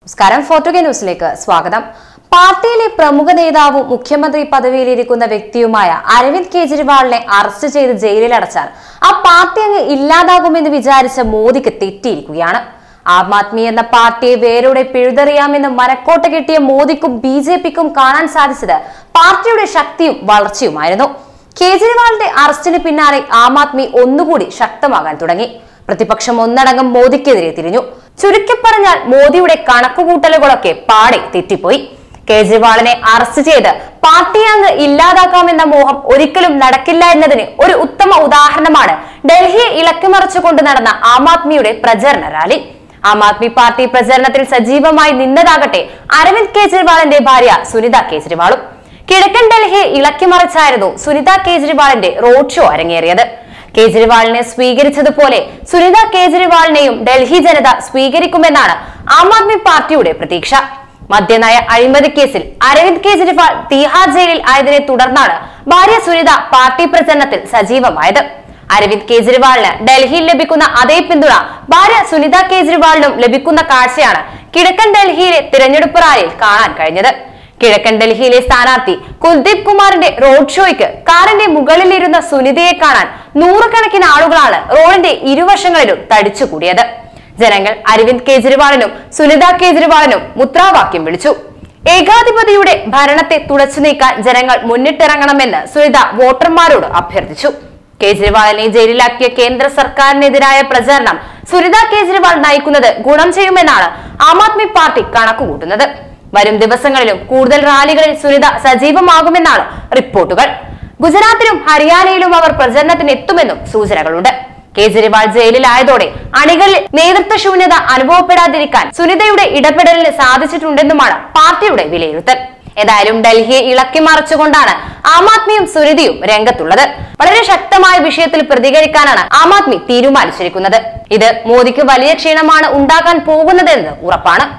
നമസ്കാരം ഫോർട്ടുഗേ ന്യൂസിലേക്ക് സ്വാഗതം പാർട്ടിയിലെ പ്രമുഖ നേതാവും മുഖ്യമന്ത്രി പദവിയിലിരിക്കുന്ന വ്യക്തിയുമായ അരവിന്ദ് കെജ്രിവാളിനെ അറസ്റ്റ് ചെയ്ത് ജയിലിൽ അടച്ചാൽ ആ പാർട്ടി അങ്ങ് ഇല്ലാതാകുമെന്ന് വിചാരിച്ച മോദിക്ക് തെറ്റിയിരിക്കുകയാണ് ആം ആദ്മി എന്ന പാർട്ടിയെ വേരോടെ പിഴുതെറിയാമെന്ന് മനക്കോട്ട കെട്ടിയ മോദിക്കും ബി ജെ പിക്കും കാണാൻ സാധിച്ചത് പാർട്ടിയുടെ ശക്തിയും വളർച്ചയുമായിരുന്നു കേജ്രിവാളിന്റെ അറസ്റ്റിന് പിന്നാലെ ആം ആദ്മി ഒന്നുകൂടി ശക്തമാകാൻ തുടങ്ങി പ്രതിപക്ഷം ഒന്നടങ്കം മോദിക്കെതിരെ തിരിഞ്ഞു ചുരുക്കി പറഞ്ഞാൽ മോദിയുടെ കണക്കുകൂട്ടലുകളൊക്കെ പാടെ തെറ്റിപ്പോയി കേജ്രിവാളിനെ അറസ്റ്റ് ചെയ്ത് പാർട്ടി അങ്ങ് ഇല്ലാതാക്കാമെന്ന മോഹം ഒരിക്കലും നടക്കില്ല എന്നതിന് ഒരു ഉത്തമ ഉദാഹരണമാണ് ഡൽഹിയെ ഇളക്കിമറിച്ചുകൊണ്ട് നടന്ന ആം ആദ്മിയുടെ പ്രചരണ റാലി ആം ആദ്മി പാർട്ടി പ്രചരണത്തിൽ സജീവമായി നിന്നതാകട്ടെ അരവിന്ദ് കേജ്രിവാളിന്റെ ഭാര്യ സുനിത കേജ്രിവാളും കിഴക്കൻ ഡൽഹിയെ ഇളക്കിമറിച്ചായിരുന്നു സുനിത കേജ്രിവാളിന്റെ റോഡ് ഷോ അരങ്ങേറിയത് കേജ്രിവാളിനെ സ്വീകരിച്ചതുപോലെ സുനിത കേജ്രിവാളിനെയും ഡൽഹി ജനത സ്വീകരിക്കുമെന്നാണ് ആം ആദ്മി പാർട്ടിയുടെ പ്രതീക്ഷ മദ്യനയ അഴിമതി കേസിൽ അരവിന്ദ് കേജ്രിവാൾ തീഹാർ ജയിലിൽ ആയതിനെ തുടർന്നാണ് ഭാര്യ സുനിത പാർട്ടി പ്രചരണത്തിൽ സജീവമായത് അരവിന്ദ് കേജ്രിവാളിന് ഡൽഹിയിൽ ലഭിക്കുന്ന അതേ പിന്തുണ ഭാര്യ സുനിത കേജ്രിവാളിനും ലഭിക്കുന്ന കാഴ്ചയാണ് കിഴക്കൻ ഡൽഹിയിലെ തിരഞ്ഞെടുപ്പ് റാലിയിൽ കാണാൻ കഴിഞ്ഞത് കിഴക്കൻ ഡൽഹിയിലെ സ്ഥാനാർത്ഥി കുൽദീപ് കുമാറിന്റെ റോഡ് ഷോയ്ക്ക് കാറിന്റെ മുകളിലിരുന്ന സുനിതയെ കാണാൻ നൂറുകണക്കിന് ആളുകളാണ് റോഡിന്റെ ഇരുവശങ്ങളിലും തടിച്ചുകൂടിയത് ജനങ്ങൾ അരവിന്ദ് കേജ്രിവാളിനും സുനിത കേജ്രിവാളിനും മുദ്രാവാക്യം വിളിച്ചു ഏകാധിപതിയുടെ ഭരണത്തെ തുടച്ചു നീക്കാൻ ജനങ്ങൾ മുന്നിട്ടിറങ്ങണമെന്ന് സുനിത വോട്ടർമാരോട് അഭ്യർത്ഥിച്ചു കേജ്രിവാളിനെ ജയിലിലാക്കിയ കേന്ദ്ര സർക്കാരിനെതിരായ പ്രചരണം സുനിത കേജ്രിവാൾ നയിക്കുന്നത് ഗുണം ചെയ്യുമെന്നാണ് ആം ആദ്മി പാർട്ടി കണക്കുകൂട്ടുന്നത് വരും ദിവസങ്ങളിലും കൂടുതൽ റാലികളിൽ സുനിത സജീവമാകുമെന്നാണ് റിപ്പോർട്ടുകൾ ഗുജറാത്തിലും ഹരിയാനയിലും അവർ പ്രചരണത്തിന് എത്തുമെന്നും സൂചനകളുണ്ട് കേജ്രിവാൾ ജയിലിലായതോടെ അണികളിൽ നേതൃത്വ ശൂന്യത അനുഭവപ്പെടാതിരിക്കാൻ സുനിതയുടെ ഇടപെടലിന് സാധിച്ചിട്ടുണ്ടെന്നുമാണ് പാർട്ടിയുടെ വിലയിരുത്തൽ ഏതായാലും ഡൽഹിയെ ഇളക്കി മറിച്ചുകൊണ്ടാണ് ആം ആദ്മിയും സുനിതയും രംഗത്തുള്ളത് വളരെ ശക്തമായ വിഷയത്തിൽ പ്രതികരിക്കാനാണ് ആം ആദ്മി തീരുമാനിച്ചിരിക്കുന്നത് ഇത് മോദിക്ക് വലിയ ക്ഷീണമാണ് ഉണ്ടാക്കാൻ പോകുന്നതെന്ന് ഉറപ്പാണ്